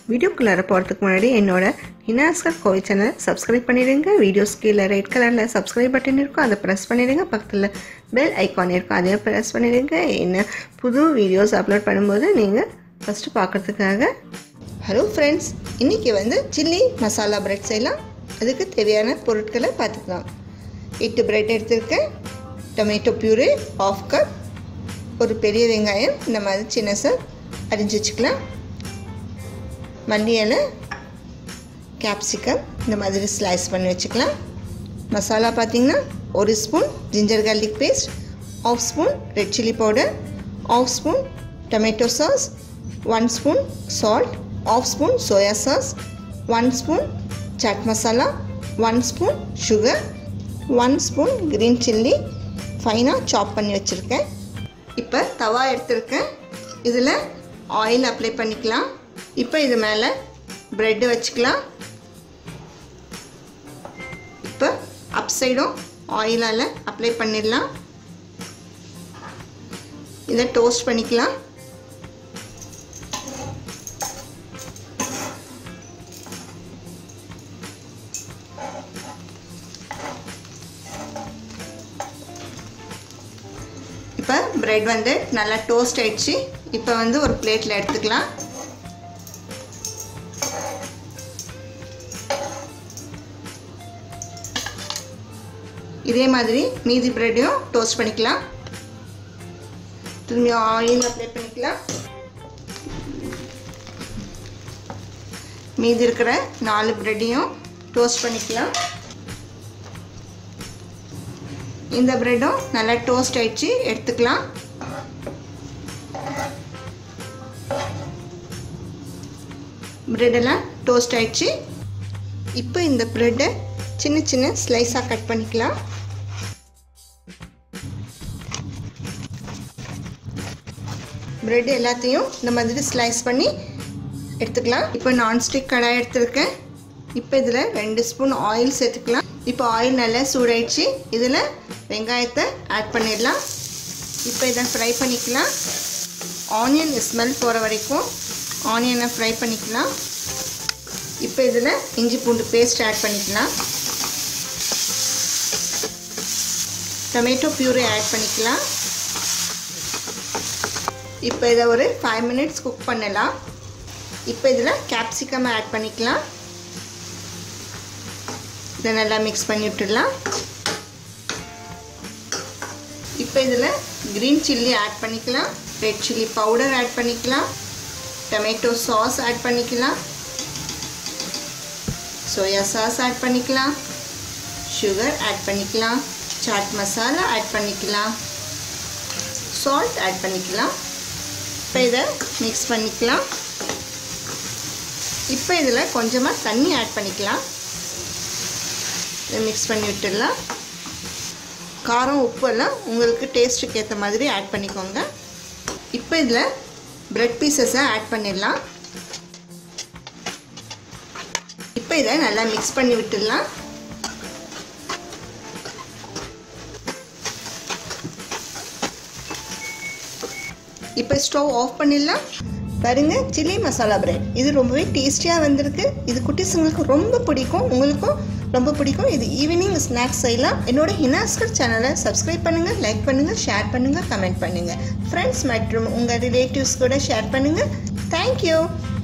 வீடியோக்குள்ளார போகிறதுக்கு முன்னாடி என்னோட ஹினாஸ்கர் கோவை சேனல் சப்ஸ்கிரைப் பண்ணிடுங்க வீடியோஸ் கீழே ரெட் கலரில் சப்ஸ்கிரைப் பட்டன் இருக்கும் அதை ப்ரெஸ் பண்ணிடுங்க பக்கத்தில் பெல் ஐக்கான் இருக்கும் அதையும் ப்ரெஸ் பண்ணிடுங்க என்ன புது வீடியோஸ் அப்லோட் பண்ணும்போது நீங்கள் ஃபஸ்ட்டு பார்க்குறதுக்காக ஹலோ ஃப்ரெண்ட்ஸ் இன்றைக்கி வந்து சில்லி மசாலா பிரெட் செய்யலாம் அதுக்கு தேவையான பொருட்களை பார்த்துக்கலாம் எட்டு பிரெட் எடுத்திருக்கேன் டொமேட்டோ பியூரி ஆஃப் கப் ஒரு பெரிய வெங்காயம் இந்த மாதிரி சின்னசாக அரிஞ்சு வச்சுக்கலாம் மல்லி இலை கேப்சிகம் இந்த மாதிரி ஸ்லைஸ் பண்ணி வச்சுக்கலாம் மசாலா பார்த்திங்கன்னா ஒரு spoon ginger garlic paste half spoon red chilli powder half spoon tomato sauce one spoon salt half spoon soya sauce one spoon chaat masala one spoon sugar one spoon green chilli ஃபைனாக chop பண்ணி வச்சுருக்கேன் இப்போ தவா எடுத்திருக்கேன் இதில் ஆயில் அப்ளை பண்ணிக்கலாம் இப்போ இது மேலே ப்ரெட்டு வச்சுக்கலாம் இப்போ அப் சைடும் ஆயிலால் அப்ளை பண்ணிடலாம் இதை டோஸ்ட் பண்ணிக்கலாம் இப்போ ப்ரெட் வந்து நல்லா டோஸ்ட் ஆயிடுச்சு இப்போ வந்து ஒரு பிளேட்டில் எடுத்துக்கலாம் இதே மாதிரி மீதி ப்ரெட்டையும் டோஸ்ட் பண்ணிக்கலாம் திரும்பி ஆயில் அப்ளை பண்ணிக்கலாம் மீதி இருக்கிற நாலு ப்ரெட்டையும் டோஸ்ட் பண்ணிக்கலாம் இந்த ப்ரெட்டும் நல்லா டோஸ்ட் ஆயிடுச்சு எடுத்துக்கலாம் ப்ரெட்டெல்லாம் டோஸ்ட் ஆயிடுச்சு இப்போ இந்த ப்ரெட்டை சின்ன சின்ன ஸ்லைஸாக கட் பண்ணிக்கலாம் ப்ரெட் எல்லாத்தையும் இந்த மாதிரி ஸ்லைஸ் பண்ணி எடுத்துக்கலாம் இப்போ நான்ஸ்டிக் கடாய் எடுத்துருக்கேன் இப்போ இதில் ரெண்டு ஸ்பூன் ஆயில் சேர்த்துக்கலாம் இப்போ ஆயில் நல்லா சூடாயிடுச்சு இதில் வெங்காயத்தை ஆட் பண்ணிடலாம் இப்போ இதை ஃப்ரை பண்ணிக்கலாம் ஆனியன் ஸ்மெல் போகிற வரைக்கும் ஆனியனை ஃப்ரை பண்ணிக்கலாம் இப்போ இதில் இஞ்சி பூண்டு பேஸ்ட் ஆட் பண்ணிக்கலாம் டொமேட்டோ பியூரி ஆட் பண்ணிக்கலாம் இப்போ இதை ஒரு ஃபைவ் மினிட்ஸ் குக் பண்ணலாம் இப்போ இதில் கேப்சிகம் ஆட் பண்ணிக்கலாம் இதை நல்லா மிக்ஸ் பண்ணி விட்டுடலாம் இப்போ இதில் க்ரீன் சில்லி ஆட் பண்ணிக்கலாம் ரெட் சில்லி பவுடர் ஆட் பண்ணிக்கலாம் டொமேட்டோ சாஸ் ஆட் பண்ணிக்கலாம் சோயா சாஸ் ஆட் பண்ணிக்கலாம் சுகர் ஆட் பண்ணிக்கலாம் சாட் மசாலா ஆட் பண்ணிக்கலாம் சால்ட் ஆட் பண்ணிக்கலாம் இப்போ இதை மிக்ஸ் பண்ணிக்கலாம் இப்போ இதில் கொஞ்சமாக தண்ணி ஆட் பண்ணிக்கலாம் இதை மிக்ஸ் பண்ணி விட்டுடலாம் காரம் உப்பு எல்லாம் உங்களுக்கு டேஸ்ட்டுக்கு ஏற்ற மாதிரி ஆட் பண்ணிக்கோங்க இப்போ இதில் ப்ரெட் பீசஸை ஆட் பண்ணிடலாம் இப்போ இதை நல்லா மிக்ஸ் பண்ணி விட்டுடலாம் இப்போ ஸ்டவ் ஆஃப் பண்ணிடலாம் பாருங்க சில்லி மசாலா பிரெட் இது ரொம்பவே டேஸ்டியாக வந்திருக்கு இது குட்டீஸுங்களுக்கு ரொம்ப பிடிக்கும் உங்களுக்கும் ரொம்ப பிடிக்கும் இது ஈவினிங் ஸ்நாக்ஸ் செய்யலாம் என்னோட ஹினாஸ்கர் சேனலை சப்ஸ்கிரைப் பண்ணுங்கள் லைக் பண்ணுங்கள் ஷேர் பண்ணுங்கள் கமெண்ட் பண்ணுங்கள் ஃப்ரெண்ட்ஸ் மற்றும் உங்கள் ரிலேட்டிவ்ஸ் கூட ஷேர் பண்ணுங்கள் தேங்க்யூ